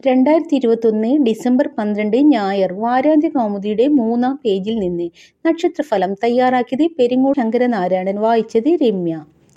രണ്ടായിരത്തി ഇരുപത്തൊന്ന് ഡിസംബർ പന്ത്രണ്ട് ഞായർ വാരാന്ത്യ കൗമുദിയുടെ മൂന്നാം പേജിൽ നിന്ന് നക്ഷത്രഫലം തയ്യാറാക്കിയത് പെരിങ്ങോട് ശങ്കരനാരായണൻ വായിച്ചത് രമ്യ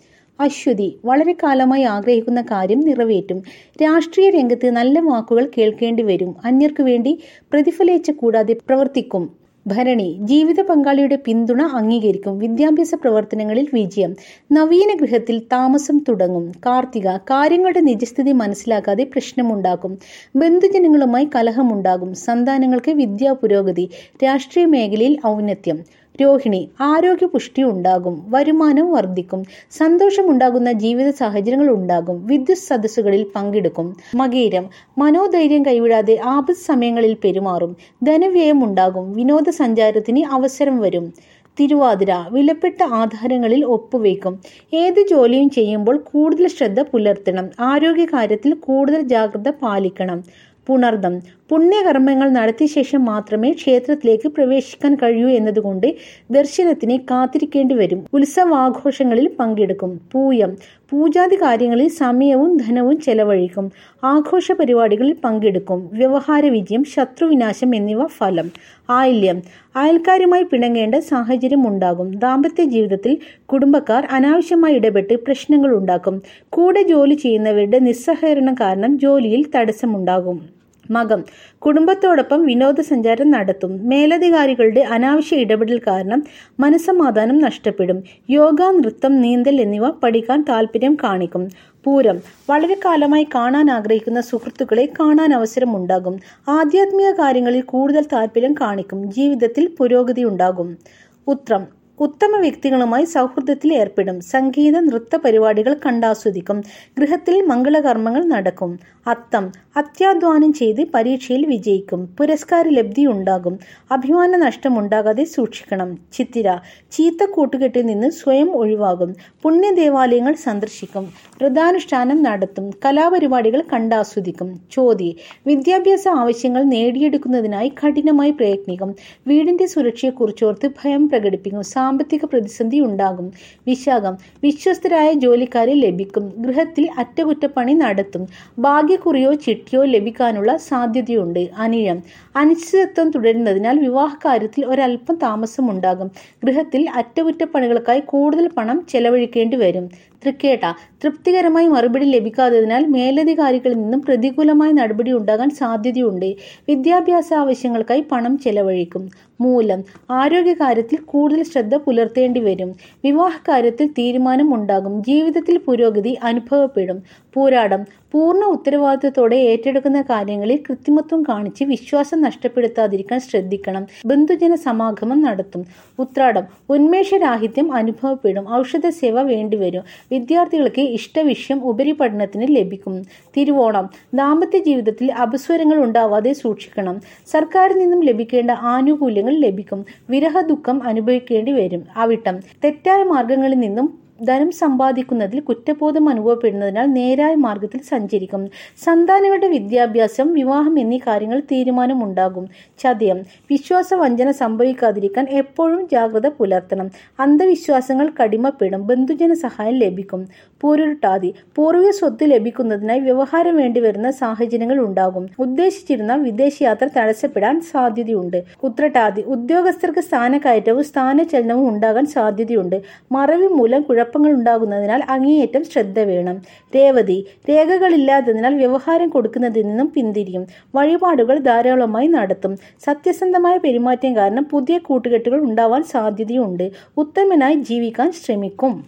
അശ്വതി വളരെ കാലമായി ആഗ്രഹിക്കുന്ന കാര്യം നിറവേറ്റും രാഷ്ട്രീയ രംഗത്ത് നല്ല വാക്കുകൾ കേൾക്കേണ്ടി വരും അന്യർക്കു വേണ്ടി പ്രതിഫലേച്ഛ കൂടാതെ പ്രവർത്തിക്കും ഭരണി ജീവിത പങ്കാളിയുടെ പിന്തുണ അംഗീകരിക്കും വിദ്യാഭ്യാസ പ്രവർത്തനങ്ങളിൽ വിജയം നവീന ഗൃഹത്തിൽ താമസം തുടങ്ങും കാർത്തിക കാര്യങ്ങളുടെ നിജസ്ഥിതി മനസ്സിലാക്കാതെ പ്രശ്നമുണ്ടാക്കും ബന്ധുജനങ്ങളുമായി കലഹമുണ്ടാകും സന്താനങ്ങൾക്ക് വിദ്യാ പുരോഗതി രാഷ്ട്രീയ മേഖലയിൽ ഔന്നത്യം രോഹിണി ആരോഗ്യ പുഷ്ടി ഉണ്ടാകും വരുമാനം വർദ്ധിക്കും സന്തോഷമുണ്ടാകുന്ന ജീവിത സാഹചര്യങ്ങൾ ഉണ്ടാകും വിദ്യുത് സദസ്സുകളിൽ പങ്കെടുക്കും മകേരം മനോധൈര്യം കൈവിടാതെ ആപത് സമയങ്ങളിൽ പെരുമാറും ധനവ്യയം ഉണ്ടാകും വിനോദസഞ്ചാരത്തിന് അവസരം വരും തിരുവാതിര വിലപ്പെട്ട ആധാരങ്ങളിൽ ഒപ്പുവയ്ക്കും ഏത് ജോലിയും ചെയ്യുമ്പോൾ കൂടുതൽ ശ്രദ്ധ പുലർത്തണം ആരോഗ്യകാര്യത്തിൽ കൂടുതൽ ജാഗ്രത പാലിക്കണം പുണർദം പുണ്യകർമ്മങ്ങൾ നടത്തിയ ശേഷം മാത്രമേ ക്ഷേത്രത്തിലേക്ക് പ്രവേശിക്കാൻ കഴിയൂ എന്നതുകൊണ്ട് ദർശനത്തിന് കാത്തിരിക്കേണ്ടി വരും ഉത്സവാഘോഷങ്ങളിൽ പങ്കെടുക്കും പൂയം പൂജാതി കാര്യങ്ങളിൽ സമയവും ധനവും ചെലവഴിക്കും ആഘോഷ പരിപാടികളിൽ പങ്കെടുക്കും വ്യവഹാര വിജയം ശത്രുവിനാശം എന്നിവ ഫലം ആയില്യം അയൽക്കാരുമായി പിണങ്ങേണ്ട സാഹചര്യം ഉണ്ടാകും ദാമ്പത്യ ജീവിതത്തിൽ കുടുംബക്കാർ അനാവശ്യമായി ഇടപെട്ട് പ്രശ്നങ്ങൾ ഉണ്ടാക്കും കൂടെ ജോലി ചെയ്യുന്നവരുടെ നിസ്സഹകരണം കാരണം ജോലിയിൽ തടസ്സമുണ്ടാകും മകം കുടുംബത്തോടൊപ്പം വിനോദസഞ്ചാരം നടത്തും മേലധികാരികളുടെ അനാവശ്യ ഇടപെടൽ കാരണം മനസമാധാനം നഷ്ടപ്പെടും യോഗ നൃത്തം നീന്തൽ എന്നിവ പഠിക്കാൻ താല്പര്യം കാണിക്കും പൂരം വളരെ കാലമായി കാണാൻ ആഗ്രഹിക്കുന്ന സുഹൃത്തുക്കളെ കാണാൻ അവസരമുണ്ടാകും ആധ്യാത്മിക കാര്യങ്ങളിൽ കൂടുതൽ താല്പര്യം കാണിക്കും ജീവിതത്തിൽ പുരോഗതി ഉണ്ടാകും ഉത്രം ഉത്തമ വ്യക്തികളുമായി സൗഹൃദത്തിൽ ഏർപ്പെടും സംഗീത നൃത്ത പരിപാടികൾ കണ്ടാസ്വദിക്കും ഗൃഹത്തിൽ മംഗളകർമ്മങ്ങൾ നടക്കും അത്തം അത്യാധ്വാനം ചെയ്ത് പരീക്ഷയിൽ വിജയിക്കും പുരസ്കാര ലബ്ധി ഉണ്ടാകും അഭിമാന നഷ്ടമുണ്ടാകാതെ സൂക്ഷിക്കണം ചിത്തിര ചീത്ത കൂട്ടുകെട്ടിൽ നിന്ന് സ്വയം ഒഴിവാകും പുണ്യ ദേവാലയങ്ങൾ സന്ദർശിക്കും വ്രതാനുഷ്ഠാനം നടത്തും കലാപരിപാടികൾ കണ്ടാസ്വദിക്കും ചോതി വിദ്യാഭ്യാസ ആവശ്യങ്ങൾ നേടിയെടുക്കുന്നതിനായി കഠിനമായി പ്രയത്നിക്കും വീടിന്റെ സുരക്ഷയെക്കുറിച്ചോർത്ത് ഭയം പ്രകടിപ്പിക്കും സാമ്പത്തിക പ്രതിസന്ധി ഉണ്ടാകും വിശാഖം വിശ്വസ്തരായ ജോലിക്കാരെ ലഭിക്കും ഗൃഹത്തിൽ അറ്റകുറ്റപ്പണി നടത്തും ഭാഗ്യക്കുറിയോ ചിട്ടിയോ ലഭിക്കാനുള്ള സാധ്യതയുണ്ട് അനിഴം അനിശ്ചിതത്വം തുടരുന്നതിനാൽ വിവാഹകാര്യത്തിൽ ഒരല്പം താമസമുണ്ടാകും ഗൃഹത്തിൽ അറ്റകുറ്റപ്പണികൾക്കായി കൂടുതൽ പണം ചെലവഴിക്കേണ്ടി വരും തൃക്കേട്ട തൃപ്തികരമായി മറുപടി ലഭിക്കാത്തതിനാൽ മേലധികാരികളിൽ നിന്നും പ്രതികൂലമായ നടപടി ഉണ്ടാകാൻ സാധ്യതയുണ്ട് വിദ്യാഭ്യാസ ആവശ്യങ്ങൾക്കായി പണം ചെലവഴിക്കും മൂലം ആരോഗ്യകാര്യത്തിൽ കൂടുതൽ ശ്രദ്ധ പുലർത്തേണ്ടി വരും വിവാഹകാര്യത്തിൽ തീരുമാനം ഉണ്ടാകും ജീവിതത്തിൽ പുരോഗതി അനുഭവപ്പെടും പോരാടം പൂർണ്ണ ഉത്തരവാദിത്വത്തോടെ ഏറ്റെടുക്കുന്ന കാര്യങ്ങളിൽ കൃത്രിമത്വം കാണിച്ച് വിശ്വാസം നഷ്ടപ്പെടുത്താതിരിക്കാൻ ശ്രദ്ധിക്കണം ബന്ധുജന സമാഗമം നടത്തും ഉത്രാടം ഉന്മേഷരാഹിത്യം അനുഭവപ്പെടും ഔഷധ സേവ വേണ്ടിവരും വിദ്യാർത്ഥികൾക്ക് ഇഷ്ടവിഷയം ഉപരിപഠനത്തിന് ലഭിക്കും തിരുവോണം ദാമ്പത്യ ജീവിതത്തിൽ അപസ്വരങ്ങൾ ഉണ്ടാവാതെ സൂക്ഷിക്കണം സർക്കാരിൽ നിന്നും ലഭിക്കേണ്ട ആനുകൂല്യങ്ങൾ ലഭിക്കും വിരഹ ദുഃഖം അനുഭവിക്കേണ്ടി വരും അവിട്ടം തെറ്റായ മാർഗങ്ങളിൽ നിന്നും ധനം സമ്പാദിക്കുന്നതിൽ കുറ്റബോധം അനുഭവപ്പെടുന്നതിനാൽ നേരായ മാർഗത്തിൽ സഞ്ചരിക്കും സന്താനങ്ങളുടെ വിദ്യാഭ്യാസം വിവാഹം എന്നീ കാര്യങ്ങൾ തീരുമാനമുണ്ടാകും ചതയം വിശ്വാസ വഞ്ചന സംഭവിക്കാതിരിക്കാൻ എപ്പോഴും ജാഗ്രത പുലർത്തണം അന്ധവിശ്വാസങ്ങൾ കടിമപ്പെടും ബന്ധുജന സഹായം ലഭിക്കും പൂരുരുട്ടാതി പൂർവിക സ്വത്ത് ലഭിക്കുന്നതിനായി വ്യവഹാരം വേണ്ടിവരുന്ന സാഹചര്യങ്ങൾ ഉണ്ടാകും ഉദ്ദേശിച്ചിരുന്ന വിദേശയാത്ര തടസ്സപ്പെടാൻ സാധ്യതയുണ്ട് ഉത്രട്ടാതി ഉദ്യോഗസ്ഥർക്ക് സ്ഥാനക്കയറ്റവും സ്ഥാനചലനവും ഉണ്ടാകാൻ സാധ്യതയുണ്ട് മറവി മൂലം കുഴപ്പങ്ങൾ ഉണ്ടാകുന്നതിനാൽ അങ്ങേയറ്റം ശ്രദ്ധ വേണം രേവതി രേഖകളില്ലാത്തതിനാൽ വ്യവഹാരം കൊടുക്കുന്നതിൽ നിന്നും പിന്തിരിയും വഴിപാടുകൾ ധാരാളമായി നടത്തും സത്യസന്ധമായ പെരുമാറ്റം കാരണം പുതിയ കൂട്ടുകെട്ടുകൾ ഉണ്ടാവാൻ സാധ്യതയുണ്ട് ഉത്തമനായി ജീവിക്കാൻ ശ്രമിക്കും